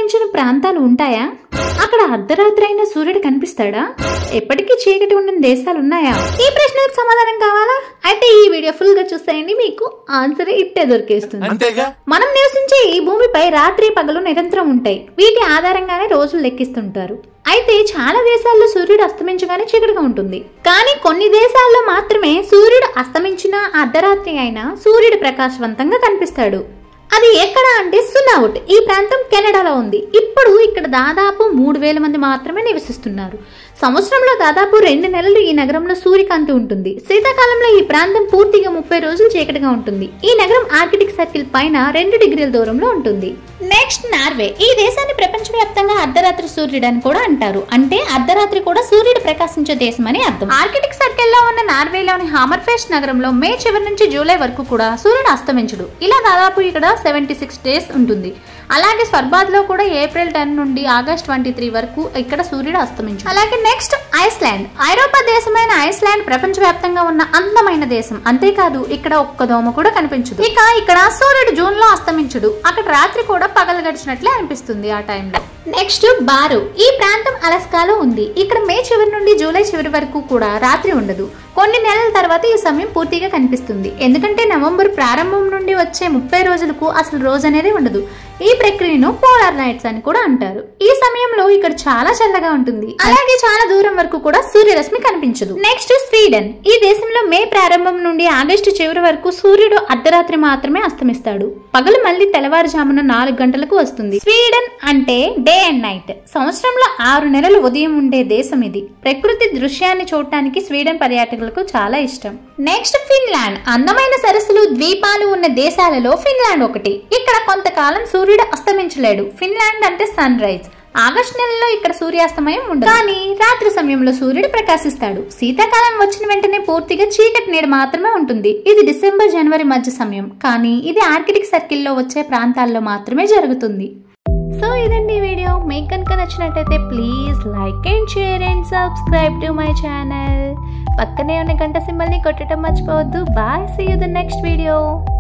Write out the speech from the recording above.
అస్తమించిన ప్రాంతాలు ఉంటాయా అక్కడ అర్ధరాత్రి అయిన సూర్యుడు కనిపిస్తాడా ఎప్పటికీ చీకటి ఉన్న దేశాలు ఉన్నాయా ఈ ప్రశ్నకు సమాధానం కావాలా అయితే ఈ వీడియో ఫుల్ గా చూసేయండి మీకు ఆన్సర్ ఇట్టే దొరికేస్తుంది అంతేగా మనం నివసించే ఈ భూమిపై రాత్రి పగలు నిరంతరం ఉంటాయి వీటి ఆధారంగానే రోజులు లెక్కిస్తుంటారు అయితే చాలా దేశాల్లో సూర్యుడు అస్తమించగానే చీకటిగా ఉంటుంది కానీ కొన్ని దేశాల్లో మాత్రమే సూర్యుడు అస్తమించిన అర్ధరాత్రి అయినా సూర్యుడు ప్రకాశవంతంగా కనిపిస్తాడు అది ఎక్కడ అంటే సునావుట్ ఈ ప్రాంతం కెనడాలో ఉంది ఇప్పుడు ఇక్కడ దాదాపు మూడు వేల మంది మాత్రమే నివసిస్తున్నారు సంవత్సరంలో దాదాపు రెండు నెలలు ఈ నగరంలో సూర్యకాంతి ఉంటుంది శీతాకాలంలో ఈ ప్రాంతం పూర్తిగా ముప్పై రోజులు చీకటిగా ఉంటుంది ఈ నగరం ఆర్కిటిక్ సర్కిల్ పైన రెండు డిగ్రీల దూరంలో ఉంటుంది నెక్స్ట్ నార్వే ఈ దేశాన్ని ప్రపంచవ్యాప్తంగా అర్ధరాత్రి సూర్యుడు అని కూడా అంటారు అంటే అర్ధరాత్రి కూడా సూర్యుడు ప్రకాశించే దేశం అని అర్థం ఆర్కిటిక్ సర్కిల్ లో ఉన్న నార్వేలోని హామర్ఫెస్ట్ నగరంలో మే చివరి నుంచి జూలై వరకు కూడా సూర్యుడు అస్తమించడు ఇలా దాదాపు ఇక్కడ సెవెంటీ సిక్స్ డేస్ ఉంటుంది అలాగే స్వర్బాద్ లో కూడా ఏప్రిల్ టెన్ నుండి ఆగస్ట్ ట్వంటీ త్రీ వరకు ఇక్కడ సూర్యుడు అస్తమించు అలాగే నెక్స్ట్ ఐస్లాండ్ ఐరోపా దేశమైన ఐస్లాండ్ ప్రపంచవ్యాప్తంగా ఉన్న అందమైన దేశం అంతేకాదు ఇక్కడ ఒక్క దోమ కూడా కనిపించదు ఇక ఇక్కడ సూర్యుడు జూన్ లో అస్తమించడు అక్కడ రాత్రి కూడా పగలు గడిచినట్లే అనిపిస్తుంది ఆ టైంలో నెక్స్ట్ బారు ఈ ప్రాంతం అలస్కాలో ఉంది ఇక్కడ మే చివరి నుండి జూలై చివరి వరకు కూడా రాత్రి ఉండదు కొన్ని నెలల తర్వాత ఈ సమయం పూర్తిగా కనిపిస్తుంది ఎందుకంటే నవంబర్ ప్రారంభం నుండి వచ్చే ముప్పై రోజులకు అసలు రోజు అనేది ఉండదు ఈ ప్రక్రియను పోలార్ నైట్స్ అని కూడా అంటారు ఈ సమయంలో ఇక్కడ చాలా చల్లగా ఉంటుంది అలాగే చాలా దూరం వరకు కూడా సూర్యరశ్మి కనిపించదు నెక్స్ట్ స్వీడన్ ఈ దేశంలో మే ప్రారంభం నుండి ఆగస్టు చివరి వరకు సూర్యుడు అర్ధరాత్రి మాత్రమే అస్తమిస్తాడు పగలు మళ్ళీ తెల్లవారుజామున నాలుగు గంటలకు వస్తుంది స్వీడన్ అంటే డే అండ్ నైట్ సంవత్సరంలో ఆరు నెలలు ఉదయం ఉండే దేశం ఇది ప్రకృతి దృశ్యాన్ని చూడటానికి స్వీడన్ పర్యాటకులకు చాలా ఇష్టం నెక్స్ట్ ఫిన్లాండ్ అందమైన సరస్సులు ద్వీపాలు ఉన్న దేశాలలో ఫిన్లాండ్ ఒకటి ఇక్కడ కొంతకాలం సూర్యుడు అస్తమించలేడు ఫిన్లాండ్ అంటే సన్ రైజ్ ఆగస్టు నెలలో ఇక్కడ సూర్యాస్తమయం ఉండదు కానీ రాత్రి సమయంలో సూర్యుడు ప్రకాశిస్తాడు శీతాకాలం వచ్చిన వెంటనే పూర్తిగా చీకటి నీడ మాత్రమే ఉంటుంది ఇది డిసెంబర్ జనవరి మధ్య సమయం కానీ ఇది ఆర్కిటిక్ సర్కిల్లో వచ్చే ప్రాంతాల్లో మాత్రమే జరుగుతుంది సో ఇదండి ఈ వీడియో మీకు కనుక నచ్చినట్టయితే please like and share and subscribe to my channel పక్కనే ఉన్న గంట సింబల్ని కొట్టడం మర్చిపోవద్దు bye see you the next video